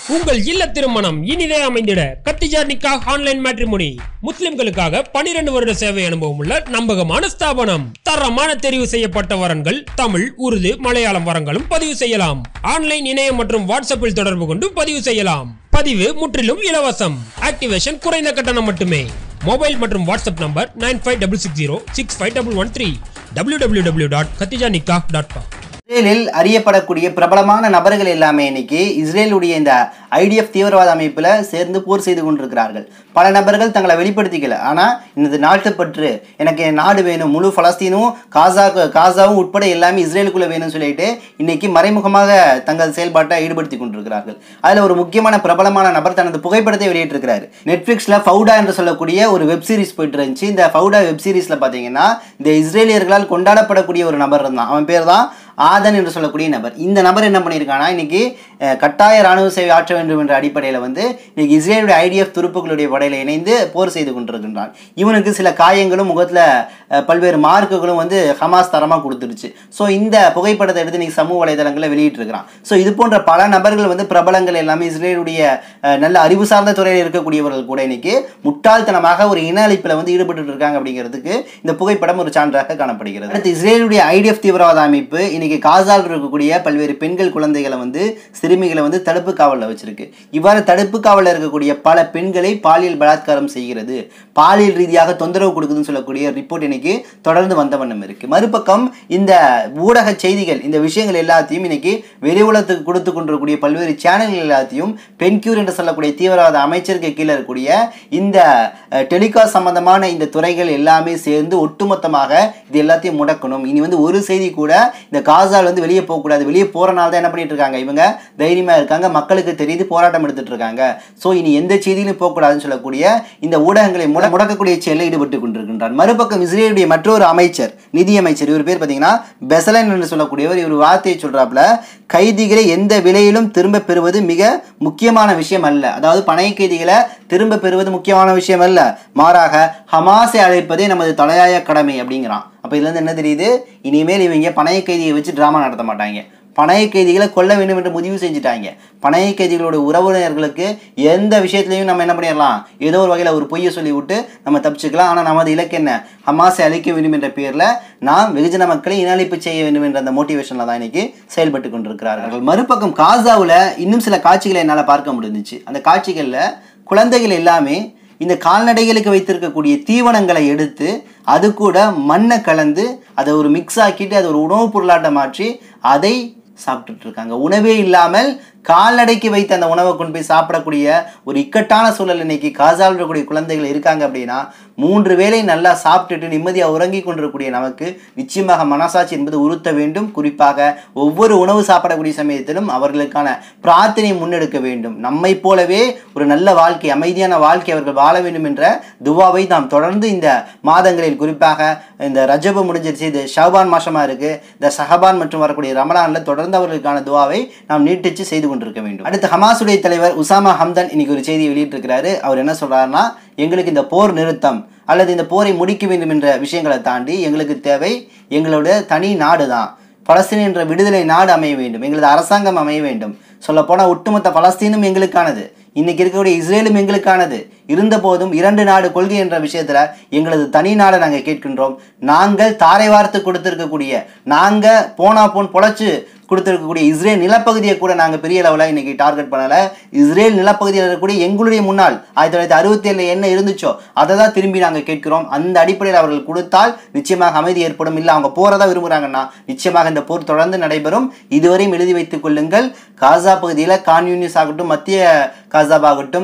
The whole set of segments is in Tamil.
உங்கள் இல்ல திருமணம் இனிதே அமைந்திட கத்திஜா நிக்கா ஆன்லைன் மேட்ரிமோனி முஸ்லிம்களுக்காக 12 வருட சேவை அனுபவம் உள்ள நம்பகமான ஸ்தாபனம் தரமான தெரிவு செய்யப்பட்ட வரன்கள் தமிழ் உருது மலையாளம் வரங்களும் பதிவு செய்யலாம் ஆன்லைன் இணையம் மற்றும் வாட்ஸ்அப்பில் தொடர்பு கொண்டு பதிவு செய்யலாம் பதிவு முற்றிலும் இலவசம் ஆக்டிவேஷன் குறைந்த கட்டணம் மட்டுமே மொபைல் மற்றும் WhatsApp number nine five double six zero six five double one three W W W dot Khadija Nikkah dot com இஸ்ரேலில் அறியப்படக்கூடிய பிரபலமான நபர்கள் எல்லாமே இன்னைக்கு இஸ்ரேலுடைய இந்த ஐடிஎஃப் தீவிரவாத அமைப்பில் சேர்ந்து போர் செய்து கொண்டிருக்கிறார்கள் பல நபர்கள் தங்களை வெளிப்படுத்திக்கல ஆனால் இந்த நாட்டுப்பற்று எனக்கு என் நாடு வேணும் முழு பலஸ்தீனும் காசா காசாவும் உட்பட எல்லாமே இஸ்ரேலுக்குள்ளே வேணும்னு சொல்லிட்டு இன்னைக்கு மறைமுகமாக தங்கள் செயல்பாட்டை ஈடுபடுத்தி கொண்டிருக்கிறார்கள் அதில் ஒரு முக்கியமான பிரபலமான நபர் தனது புகைப்படத்தை வெளியிட்டிருக்கிறார் நெட்ஃப்ளிக்ஸில் ஃபவுடா என்று சொல்லக்கூடிய ஒரு வெப் சீரிஸ் போயிட்டு இருந்துச்சு இந்த ஃபவுடா வெப் சீரிஸில் பார்த்தீங்கன்னா இந்த இஸ்ரேலியர்களால் கொண்டாடப்படக்கூடிய ஒரு நபர் இருந்தான் அவன் பேர் தான் ஆதன் என்று சொல்லக்கூடிய நபர் இந்த நபர் என்ன பண்ணியிருக்கானா இன்னைக்கு அஹ், கட்டாய ராணுவ சேவை ஆற்ற வேண்டும் என்ற அடிப்படையில் வந்து இன்னைக்கு இஸ்ரேலுடைய ஐடிஎஃப் துருப்புகளுடைய படையில் இணைந்து போர் செய்து கொண்டிருக்கின்றான் இவனுக்கு சில காயங்களும் முகத்தில் பல்வேறு மார்க்குகளும் வந்து ஹமாஸ் தரமாக கொடுத்துருச்சு ஸோ இந்த புகைப்படத்தை எடுத்து இன்னைக்கு சமூக வலைதளங்களில் வெளியிட்டிருக்கிறான் ஸோ இது போன்ற பல நபர்கள் வந்து பிரபலங்கள் எல்லாமே இஸ்ரேலுடைய அஹ், நல்ல அறிவு சார்ந்த துறையில் இருக்கக்கூடியவர்கள் கூட இன்னைக்கு முட்டாள்தனமாக ஒரு இன அழிப்பில் வந்து ஈடுபட்டு இருக்காங்க அப்படிங்கிறதுக்கு இந்த புகைப்படம் ஒரு சான்றாக காணப்படுகிறது அடுத்து இஸ்ரேலுடைய ஐடிஎஃப் தீவிரவாத அமைப்பு இன்னைக்கு காசால் இருக்கக்கூடிய பல்வேறு பெண்கள் குழந்தைகளை வந்து சிறுமிகளை வந்து தடுப்பு காவலில் வச்சிருக்கு இவ்வாறு தடுப்பு காவலில் இருக்கக்கூடிய பல பெண்களை பாலியல் பலாத்காரம் செய்கிறது பாலியல் ரீதியாக தொந்தரவு கொடுக்குதுன்னு சொல்லக்கூடிய ரிப்போர்ட் இன்னைக்கு தொடர்ந்து வந்த வண்ணம் இருக்கு மறுபக்கம் இந்த ஊடக செய்திகள் இந்த விஷயங்கள் எல்லாத்தையும் இன்னைக்கு வெளி உலகத்துக்கு கொடுத்து கொண்டிருக்கக்கூடிய பல்வேறு சேனல்கள் எல்லாத்தையும் பென்கியூர் என்று சொல்லக்கூடிய தீவிரவாத அமைச்சருக்கு கீழே இருக்கக்கூடிய இந்த டெலிகாஸ்ட் சம்பந்தமான இந்த துறைகள் எல்லாமே சேர்ந்து ஒட்டுமொத்தமாக இது எல்லாத்தையும் முடக்கணும் இனி வந்து ஒரு செய்தி கூட இந்த காசால் வந்து வெளியே போகக்கூடாது வெளியே போறனால தான் என்ன பண்ணிட்டு இருக்காங்க இவங்க தைரியமா இருக்காங்க மக்களுக்கு தெரியுது போராட்டம் எடுத்துட்டு இருக்காங்க ஸோ இனி எந்த செய்தியிலும் போகக்கூடாதுன்னு சொல்லக்கூடிய இந்த ஊடகங்களை முட முடக்கக்கூடிய செயலில் ஈடுபட்டு கொண்டிருக்கின்றார் மறுபக்கம் இஸ்ரேலுடைய மற்றொரு அமைச்சர் நிதி அமைச்சர் இவர் பேர் பார்த்தீங்கன்னா பெசலன் என்று சொல்லக்கூடியவர் இவர் வார்த்தையை சொல்றாப்புல கைதிகளை எந்த விலையிலும் திரும்ப பெறுவது மிக முக்கியமான விஷயம் அல்ல அதாவது பணைய கைதிகளை திரும்ப பெறுவது முக்கியமான விஷயம் அல்ல மாறாக ஹமாஸை அழைப்பதே நமது தலையாய கடமை அப்படிங்கிறான் அப்போ இதுலேருந்து என்ன தெரியுது இனிமேல் இவங்க பணைய கைதியை வச்சு ட்ராமா நடத்த மாட்டாங்க பணைய கைதிகளை கொல்ல வேண்டும் என்று முடிவு செஞ்சுட்டாங்க பணைய கைதிகளோட உறவினர்களுக்கு எந்த விஷயத்துலையும் நம்ம என்ன பண்ணிடலாம் ஏதோ ஒரு வகையில் ஒரு பொய்யை சொல்லி விட்டு நம்ம தப்பிச்சுக்கலாம் ஆனால் நமது இலக்கு என்ன ஹமாஸை அழிக்க வேண்டும் என்ற பேரில் நாம் வெகுஜன மக்களை இனஅழிப்பு செய்ய வேண்டும் என்ற அந்த மோட்டிவேஷனில் தான் இன்னைக்கு செயல்பட்டு கொண்டிருக்கிறார்கள் மறுபக்கம் காசாவில் இன்னும் சில காட்சிகளை என்னால் பார்க்க முடிஞ்சிச்சு அந்த காட்சிகளில் குழந்தைகள் எல்லாமே இந்த கால்நடைகளுக்கு வைத்திருக்கக்கூடிய தீவனங்களை எடுத்து அது கூட மண்ணை கலந்து அதை ஒரு மிக்ஸ் ஆக்கிட்டு அதை ஒரு உணவுப் பொருளாட்ட மாற்றி அதை சாப்பிட்டுட்டு இருக்காங்க உணவே இல்லாமல் கால்நடைக்கு வைத்த அந்த உணவை கொண்டு போய் சாப்பிடக்கூடிய ஒரு இக்கட்டான சூழல் இன்னைக்கு காசால் இருக்கக்கூடிய குழந்தைகள் இருக்காங்க அப்படின்னா மூன்று வேளை நல்லா சாப்பிட்டுட்டு நிம்மதியாக உறங்கி கொண்டிருக்கக்கூடிய நமக்கு நிச்சயமாக மனசாட்சி என்பது உறுத்த வேண்டும் குறிப்பாக ஒவ்வொரு உணவு சாப்பிடக்கூடிய சமயத்திலும் அவர்களுக்கான பிரார்த்தனை முன்னெடுக்க வேண்டும் நம்மை போலவே ஒரு நல்ல வாழ்க்கை அமைதியான வாழ்க்கை அவர்கள் வாழ வேண்டும் என்ற துவாவை நாம் தொடர்ந்து இந்த மாதங்களில் குறிப்பாக இந்த ரஜபு முடிஞ்சிருச்சு இது ஷாபான் மாசமா இருக்கு இந்த சஹபான் மற்றும் வரக்கூடிய ரமலான்ல தொடர்ந்து அவர்களுக்கான துவாவை நாம் நீட்டிச்சு செய்து கொண்டிருக்க வேண்டும் அடுத்து ஹமாஸுடைய தலைவர் உசாமா ஹம்தன் இன்னைக்கு ஒரு செய்தி வெளியிட்டிருக்கிறாரு அவர் என்ன சொல்றாருன்னா எங்களுக்கு இந்த போர் நிறுத்தம் அல்லது இந்த போரை முடிக்க வேண்டும் என்ற விஷயங்களை தாண்டி எங்களுக்கு தேவை எங்களோட தனி நாடு தான் பலஸ்தீன் என்ற விடுதலை நாடு அமைய வேண்டும் எங்களது அரசாங்கம் அமைய வேண்டும் சொல்லப்போனால் ஒட்டுமொத்த பலஸ்தீனும் எங்களுக்கானது இன்னைக்கு இருக்கக்கூடிய இஸ்ரேலும் எங்களுக்கானது இருந்த போதும் இரண்டு நாடு கொள்கை என்ற விஷயத்துல எங்களது தனி நாடை நாங்கள் கேட்கின்றோம் நாங்கள் தாரை வார்த்து கொடுத்திருக்கக்கூடிய நாங்கள் போனா போன் பொழைச்சு கொடுத்திருக்கக்கூடிய இஸ்ரேல் நிலப்பகுதியை கூட நாங்கள் பெரிய லெவலில் இன்னைக்கு டார்கெட் பண்ணல இஸ்ரேல் நிலப்பகுதியில் இருக்கக்கூடிய எங்களுடைய முன்னாள் ஆயிரத்தி தொள்ளாயிரத்தி அறுபத்தி ஏழில் என்ன இருந்துச்சோ அதை தான் திரும்பி நாங்கள் கேட்கிறோம் அந்த அடிப்படையில் அவர்கள் கொடுத்தால் நிச்சயமாக அமைதி ஏற்படும் இல்லை அவங்க போறதா விரும்புகிறாங்கன்னா நிச்சயமாக இந்த போர் தொடர்ந்து நடைபெறும் இதுவரையும் எழுதி வைத்துக் கொள்ளுங்கள் காசா பகுதியில் கான் யூனிஸ் ஆகட்டும் மத்திய காசாவாகட்டும்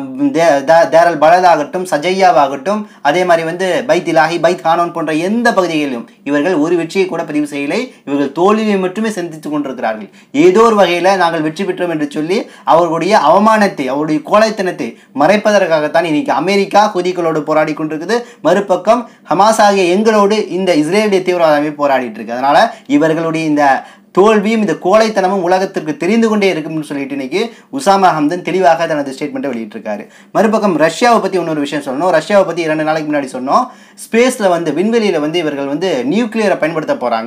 தேரல் பலத் ஆகட்டும் சஜையாவாகட்டும் அதே மாதிரி வந்து பைத் இலாஹி பைத் கானோன் போன்ற எந்த பகுதிகளிலும் இவர்கள் ஒரு வெற்றியை கூட பதிவு செய்யலை இவர்கள் தோல்வியை மட்டுமே சந்தித்துக் கொண்டிருக்கிறார்கள் ஏதோ ஒரு வகையில் நாங்கள் வெற்றி பெற்றோம் என்று சொல்லி அவர்களுடைய அவமானத்தை அவருடைய கோழைத்தனத்தை மறைப்பதற்காகத்தான் இன்னைக்கு அமெரிக்கா குதிகளோடு போராடி கொண்டிருக்குது மறுபக்கம் ஹமாஸ் ஆகிய எங்களோடு இந்த இஸ்ரேலிய தீவிரவாத அமைப்பு போராடிட்டு இருக்கு அதனால இவர்களுடைய இந்த தோல்வியும் இந்த கோழைத்தனமும் உலகத்திற்கு தெரிந்து கொண்டே இருக்கும்னு சொல்லிட்டு இன்னைக்கு உசாமா ஹம்தன் தெளிவாக தனது ஸ்டேட்மெண்ட்டை வெளியிட்டிருக்காரு மறுபக்கம் ரஷ்யாவை பற்றி இன்னொரு விஷயம் சொல்லணும் ரஷ்யாவை பற்றி இரண்டு நாளைக்கு முன்னாடி சொன்னோம் ஸ்பேஸில் வந்து விண்வெளியில் வந்து இவர்கள் வந்து நியூக்ளியரை பயன்படுத்த போகிறாங்க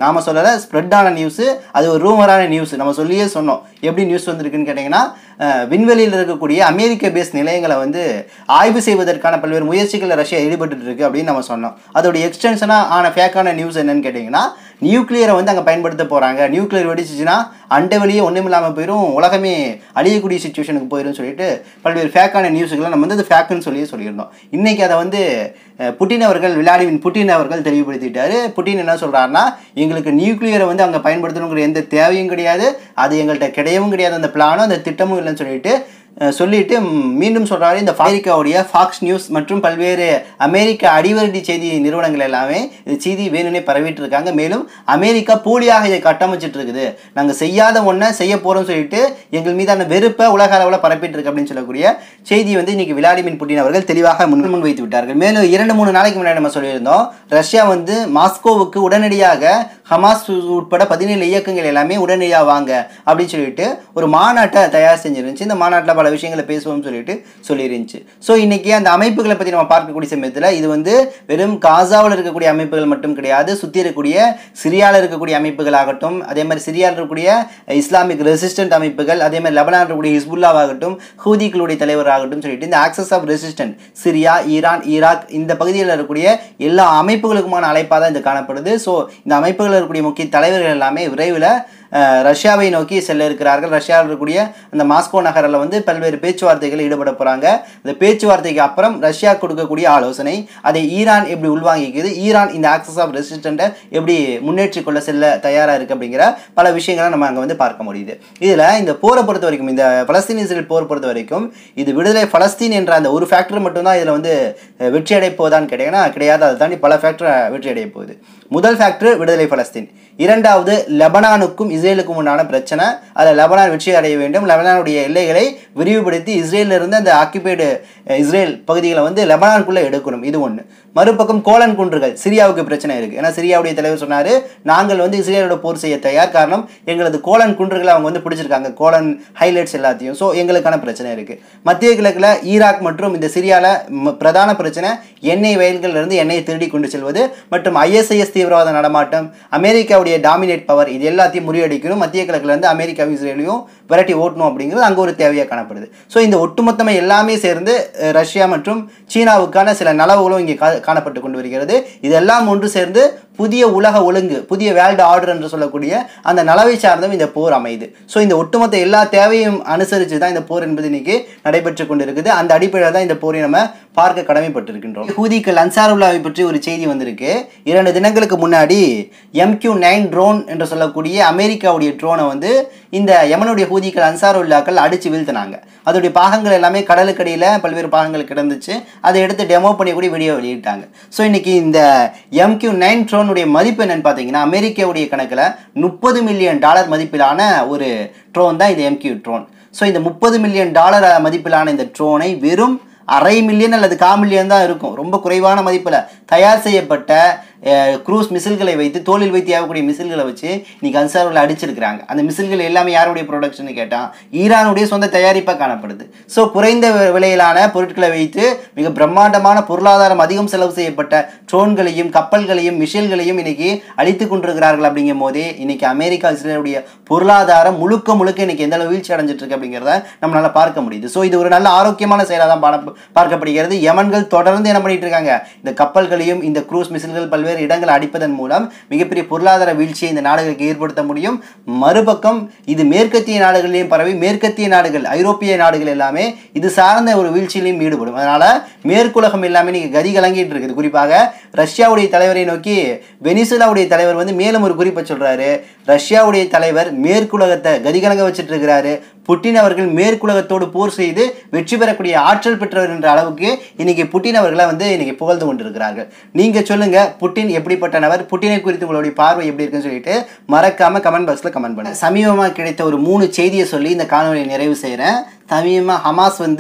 நாம சொல்லலை ஸ்ப்ரெட் ஆன நியூஸு அது ஒரு ரூமரான நியூஸ் நம்ம சொல்லியே சொன்னோம் எப்படி நியூஸ் வந்திருக்குன்னு கேட்டிங்கன்னா அஹ், விண்வெளியில் இருக்கக்கூடிய அமெரிக்க பேஸ் நிலையங்களை வந்து ஆய்வு செய்வதற்கான பல்வேறு முயற்சிகளில் ரஷ்யா ஈடுபட்டு இருக்கு அப்படின்னு நம்ம சொன்னோம் அதோடைய எக்ஸ்டென்ஷனாக ஆன ஃபேக்கான நியூஸ் என்னன்னு கேட்டிங்கன்னா நியூக்ளியரை வந்து அங்கே பயன்படுத்த போகிறாங்க நியூக்ளியர் வெடிச்சிச்சுன்னா அண்டை வெளியே ஒன்றும் இல்லாமல் போயிடும் உலகமே அழியக்கூடிய சுச்சுவேஷனுக்கு போயிடும் சொல்லிட்டு பல்வேறு ஃபேக்கான நியூஸுகளை நம்ம வந்து அது ஃபேக்குன்னு சொல்லி சொல்லியிருந்தோம் இன்னைக்கு அதை வந்து அஹ், புட்டின் அவர்கள் விளாடிமின் புட்டின் அவர்கள் தெளிவுபடுத்திட்டாரு புட்டின் என்ன சொல்கிறாருன்னா எங்களுக்கு நியூக்ளியரை வந்து அங்கே பயன்படுத்தணுங்கிற எந்த தேவையும் கிடையாது அது எங்கள்கிட்ட கிடையவும் கிடையாது அந்த பிளானும் அந்த திட்டமும் இல்லைன்னு சொல்லிட்டு அஹ் சொல்லிட்டு ம், மீண்டும் சொல்றாரு இந்த அமெரிக்காவுடைய ஃபாக்ஸ் நியூஸ் மற்றும் பல்வேறு அமெரிக்க அடிவருடி செய்தி நிறுவனங்கள் எல்லாமே இந்த செய்தி வேணும்னே பரவிட்டு இருக்காங்க மேலும் அமெரிக்கா போலியாக இதை கட்டமைச்சிட்டு இருக்குது நாங்கள் செய்யாத ஒன்றை செய்ய போறோம்னு சொல்லிட்டு எங்கள் மீதான வெறுப்பை உலக அளவில் பரப்பிட்டு இருக்கு அப்படின்னு சொல்லக்கூடிய செய்தி வந்து இன்னைக்கு விளாடிமிர் புட்டின் அவர்கள் தெளிவாக முன் முன் வைத்து விட்டார்கள் மேலும் இரண்டு மூணு நாளைக்கு முன்னாடி நம்ம சொல்லியிருந்தோம் ரஷ்யா வந்து மாஸ்கோவுக்கு உடனடியாக ஹமாஸ் உட்பட பதினேழு இயக்கங்கள் எல்லாமே உடனடியாக வாங்க அப்படின்னு சொல்லிட்டு ஒரு மாநாட்டை தயார் செஞ்சிருந்துச்சு இந்த மாநாட்டில் பல விஷயங்களை பேசுவோம்னு சொல்லிட்டு சொல்லியிருந்துச்சு ஸோ இன்னைக்கு அந்த அமைப்புகளை பற்றி நம்ம பார்க்கக்கூடிய சமயத்தில் இது வந்து வெறும் காசாவில் இருக்கக்கூடிய அமைப்புகள் மட்டும் கிடையாது சுற்றி இருக்கக்கூடிய சிரியாவில் இருக்கக்கூடிய அமைப்புகளாகட்டும் அதே மாதிரி சிரியாவில் இருக்கக்கூடிய இஸ்லாமிக் ரெசிஸ்டன்ட் அமைப்புகள் அதே மாதிரி லெபனான் இருக்கக்கூடிய ஹிஸ்புல்லாவாகட்டும் ஹூதிகளுடைய தலைவராகட்டும் சொல்லிட்டு இந்த axis of resistant Syria Iran Iraq இந்த பகுதியில் இருக்கக்கூடிய எல்லா அமைப்புகளுக்குமான அழைப்பாக தான் இது காணப்படுது ஸோ இந்த அமைப்புகளில் இருக்கக்கூடிய முக்கிய தலைவர்கள் எல்லாமே விரைவில் அஹ், ரஷ்யாவை நோக்கி செல்ல இருக்கிறார்கள் ரஷ்யாவில் இருக்கக்கூடிய அந்த மாஸ்கோ நகரில் வந்து பல்வேறு பேச்சுவார்த்தைகள் ஈடுபட போகிறாங்க இந்த பேச்சுவார்த்தைக்கு அப்புறம் ரஷ்யா கொடுக்கக்கூடிய ஆலோசனை அதை ஈரான் எப்படி உள்வாங்கிக்குது ஈரான் இந்த ஆக்சஸ் ஆஃப் ரெசிஸ்டண்ட்டை எப்படி முன்னேற்றி கொள்ள செல்ல தயாராக இருக்குது அப்படிங்கிற பல விஷயங்களை நம்ம அங்கே வந்து பார்க்க முடியுது இதில் இந்த போரை பொறுத்த வரைக்கும் இந்த பலஸ்தீன் இஸ்ரேல் போர் பொறுத்த வரைக்கும் இது விடுதலை பலஸ்தீன் என்ற அந்த ஒரு ஃபேக்டர் மட்டும்தான் இதில் வந்து அஹ், வெற்றி அடைய போதான்னு கேட்டீங்கன்னா கிடையாது அதை தாண்டி பல ஃபேக்டர் வெற்றி அடைய போகுது முதல் ஃபேக்டர் விடுதலை பலஸ்தீன் இரண்டாவது லெபனானுக்கும் இஸ்ரேலுக்கும் உண்டான பிரச்சனை அதில் லெபனான் வெற்றி அடைய வேண்டும் லெபனானுடைய எல்லைகளை விரிவுபடுத்தி இஸ்ரேல்ல இருந்து அந்த ஆக்கிபைடு இஸ்ரேல் பகுதிகளை வந்து லெபனானுக்குள்ளே எடுக்கணும் இது ஒன்று மறுபக்கம் கோலன் குன்றுகள் சிரியாவுக்கு பிரச்சனை இருக்குது ஏன்னா சிரியாவுடைய தலைவர் சொன்னார் நாங்கள் வந்து இஸ்ரேலோட போர் செய்ய தயார் காரணம் எங்களது கோலன் குன்றுகளை அவங்க வந்து பிடிச்சிருக்காங்க கோலன் ஹைலைட்ஸ் எல்லாத்தையும் ஸோ எங்களுக்கான பிரச்சனை இருக்குது மத்திய கிழக்கில் ஈராக் மற்றும் இந்த சிரியாவில் பிரதான பிரச்சனை எண்ணெய் வயல்கள்ல இருந்து எண்ணெயை திருடி கொண்டு செல்வது மற்றும் ஐஎஸ்ஐஎஸ் தீவிரவாத நடமாட்டம் அமெரிக்காவுடைய டாமினேட் பவர் இது எல்லாத்தையும் முறியடிக்கணும் மத்திய கிழக்குல இருந்து அமெரிக்காவும் இஸ்ரேலையும் விரட்டி ஓட்டணும் அப்படிங்கிறது அங்கே ஒரு தேவையாக காணப்படுது ஸோ இந்த ஒட்டுமொத்தமாக எல்லாமே சேர்ந்து அஹ், ரஷ்யா மற்றும் சீனாவுக்கான சில நலவுகளும் இங்கே கா காணப்பட்டு கொண்டு வருகிறது இதெல்லாம் ஒன்று சேர்ந்து புதிய உலக ஒழுங்கு புதிய வேர்ல்டு ஆர்டர் என்று சொல்லக்கூடிய அந்த நலவை சார்ந்தும் இந்த போர் அமையுது ஸோ இந்த ஒட்டுமொத்த எல்லா தேவையும் அனுசரித்து தான் இந்த போர் என்பது இன்னைக்கு நடைபெற்று கொண்டிருக்குது அந்த அடிப்படையில் தான் இந்த போரை நம்ம பார்க்க கடமைப்பட்டிருக்கின்றோம் ஹூதிக்கள் அன்சாருல்லாவை பற்றி ஒரு செய்தி வந்திருக்கு இரண்டு தினங்களுக்கு முன்னாடி எம்கியூ நைன் ட்ரோன் என்று சொல்லக்கூடிய அமெரிக்காவுடைய ட்ரோனை வந்து இந்த யமனுடைய ஹூதிக்கள் அன்சாருல்லாக்கள் அடித்து வீழ்த்தினாங்க அதோடைய பாகங்கள் எல்லாமே கடலுக்கடியில் பல்வேறு பாகங்கள் கிடந்துச்சு அதை எடுத்து டெமோ பண்ணி கூட வீடியோ வெளியிட்டாங்க ஸோ இன்னைக்கு இந்த எம்கியூ நைன் ட்ரோனுடைய மதிப்பு என்னன்னு பார்த்தீங்கன்னா அமெரிக்காவுடைய கணக்கில் முப்பது மில்லியன் டாலர் மதிப்பிலான ஒரு ட்ரோன் தான் இந்த எம்கியூ ட்ரோன் ஸோ இந்த முப்பது மில்லியன் டாலர் மதிப்பிலான இந்த ட்ரோனை வெறும் அரை மில்லியன் அல்லது கா மில்லியன் தான் இருக்கும் ரொம்ப குறைவான மதிப்பில் தயார் செய்யப்பட்ட க்ரூஸ் மிசில்களை வைத்து தோளில் வைத்து ஏவக்கூடிய மிசில்களை வச்சு இன்னைக்கு அன்சாரில் அடிச்சிருக்கிறாங்க அந்த மிசில்கள் எல்லாமே யாருடைய ப்ரொடக்ஷன் கேட்டால் ஈரானுடைய சொந்த தயாரிப்பாக காணப்படுது ஸோ குறைந்த வி- விலையிலான பொருட்களை வைத்து மிக பிரம்மாண்டமான பொருளாதாரம் அதிகம் செலவு செய்யப்பட்ட ட்ரோன்களையும் கப்பல்களையும் மிஷில்களையும் இன்னைக்கு அழித்து கொண்டிருக்கிறார்கள் அப்படிங்கும் போதே இன்னைக்கு அமெரிக்கா இஸ்ரேலுடைய பொருளாதாரம் முழுக்க முழுக்க இன்னைக்கு எந்த அளவு வீழ்ச்சி அடைஞ்சிட்டு இருக்கு அப்படிங்கிறத நம்மளால பார்க்க முடியுது ஸோ இது ஒரு நல்ல ஆரோக்கியமான செயலாக தான் பான- பார்க்கப்படுகிறது யமன்கள் தொடர்ந்து என்ன பண்ணிட்டு இருக்காங்க இந்த கப்பல்களையும் இந்த க்ரூஸ் மிசில்கள் பல்வேறு இடங்களை அடிப்பதன் மூலம் மிகப்பெரிய பொருளாதார வீழ்ச்சியை இந்த நாடுகளுக்கு ஏற்படுத்த முடியும் மறுபக்கம் இது மேற்கத்திய நாடுகளிலையும் பரவி மேற்கத்திய நாடுகள் ஐரோப்பிய நாடுகள் எல்லாமே இது சார்ந்த ஒரு வீழ்ச்சியிலையும் ஈடுபடும் அதனால மேற்குலகம் எல்லாமே நீங்க கதி கலங்கிட்டு இருக்குது குறிப்பாக ரஷ்யாவுடைய தலைவரை நோக்கி வெனிசுலாவுடைய தலைவர் வந்து மேலும் ஒரு குறிப்பை சொல்றாரு ரஷ்யாவுடைய தலைவர் மேற்குலகத்தை கதிகலங்க வச்சுட்டு இருக்கிறாரு புட்டின் அவர்கள் மேற்குலகத்தோடு போர் செய்து வெற்றி பெறக்கூடிய ஆற்றல் பெற்றவர் என்ற அளவுக்கு இன்னைக்கு புட்டின் அவர்களை வந்து இன்னைக்கு புகழ்ந்து கொண்டிருக்கிறார்கள் நீங்க சொல்லுங்க புட்டின் எப்படிப்பட்ட நபர் புட்டினை குறித்து உங்களுடைய பார்வை எப்படி இருக்குன்னு சொல்லிட்டு மறக்காம கமெண்ட் பாக்ஸ்ல கமெண்ட் பண்ணுங்க சமீபமாக கிடைத்த ஒரு மூணு செய்தியை சொல்லி இந்த காணொலியை நிறைவு செய்கிறேன் சமீபமாக ஹமாஸ் வந்து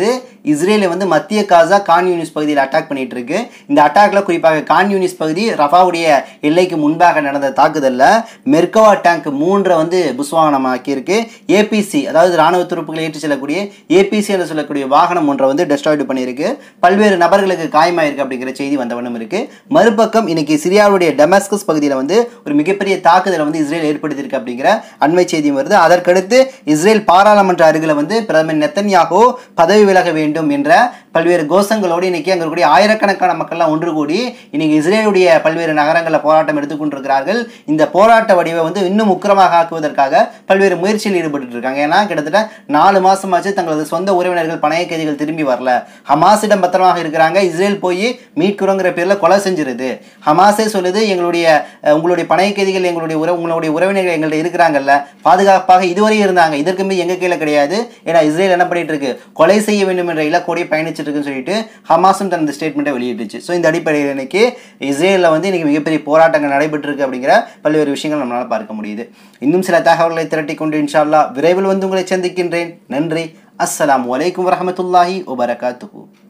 இஸ்ரேலை வந்து மத்திய காசா கான் யூனிஸ் பகுதியில் அட்டாக் பண்ணிட்டு இருக்கு இந்த அட்டாக்ல குறிப்பாக கான் யூனிஸ் பகுதி ரஃபாவுடைய எல்லைக்கு முன்பாக நடந்த தாக்குதலில் மெர்கவா டேங்க் மூன்றை வந்து புஸ்வாகனமாக்கியிருக்கு ஏபிசி அதாவது ராணுவ துருப்புகளை ஏற்றி செல்லக்கூடிய ஏபிசி என்று சொல்லக்கூடிய வாகனம் ஒன்றை வந்து டெஸ்ட்ராய்டு பண்ணியிருக்கு பல்வேறு நபர்களுக்கு காயமாயிருக்கு அப்படிங்கிற செய்தி வந்தவண்ணம் இருக்கு மறுபக்கம் இன்னைக்கு சிரியாவுடைய டெமஸ்கஸ் பகுதியில் வந்து ஒரு மிகப்பெரிய தாக்குதலை வந்து இஸ்ரேல் ஏற்படுத்தியிருக்கு அப்படிங்கிற அண்மை செய்தியும் வருது அதற்கடுத்து இஸ்ரேல் பாராளுமன்ற அருகில் வந்து பிரதமர் நெத்தன்யாகோ பதவி விலக வேண்டும் என்ற பல்வேறு கோஷங்களோடு இன்னைக்கு அங்கே இருக்கக்கூடிய ஆயிரக்கணக்கான மக்கள்லாம் ஒன்று கூடி இன்னைக்கு இஸ்ரேலுடைய பல்வேறு நகரங்களில் போராட்டம் எடுத்துக்கொண்டிருக்கிறார்கள் இந்த போராட்ட வடிவை வந்து இன்னும் உக்கிரமாக ஆக்குவதற்காக பல்வேறு முயற்சியில் ஈடுபட்டு இருக்காங்க ஏன்னா கிட்டத்தட்ட நாலு மாசமாச்சு தங்களது சொந்த உறவினர்கள் பணைய கைதிகள் திரும்பி வரல ஹமாஸிடம் பத்திரமாக இருக்கிறாங்க இஸ்ரேல் போய் மீட்கிறோங்கிற பேரில் கொலை செஞ்சிருது ஹமாஸே சொல்லுது எங்களுடைய அஹ், உங்களுடைய பணைய கைதிகள் எங்களுடைய உறவு உங்களுடைய உறவினர்கள் எங்கள்கிட்ட இருக்கிறாங்கல்ல பாதுகாப்பாக இதுவரை இருந்தாங்க இதற்கு மீது எங்க கீழே கிடையாது ஏன்னா இஸ்ரேல் என்ன பண்ணிட்டு இருக்கு கொலை செய்ய வேண்டும் என்ற இலக்கோடைய பயணிச்சிட்டு இருக்குன்னு சொல்லிட்டு ஹமாஸும் தனது ஸ்டேட்மெண்ட்டை வெளியிட்டுச்சு ஸோ இந்த அடிப்படையில் இன்னைக்கு இஸ்ரேலில் வந்து இன்னைக்கு மிகப்பெரிய போராட்டங்கள் நடைபெற்று இருக்கு அப்படிங்கிற பல்வேறு விஷயங்கள் நம்மளால பார்க்க முடியுது இன்னும் சில தகவல்களை திரட்டி கொண்டு இன்ஷா அல்லாஹ் விரைவில் வந்து உங்களை சந்திக்கின்றேன் நன்றி அஸ்ஸலாமு அலைக்கும் வரஹமத்துல்லாஹி வபரகாத்துஹு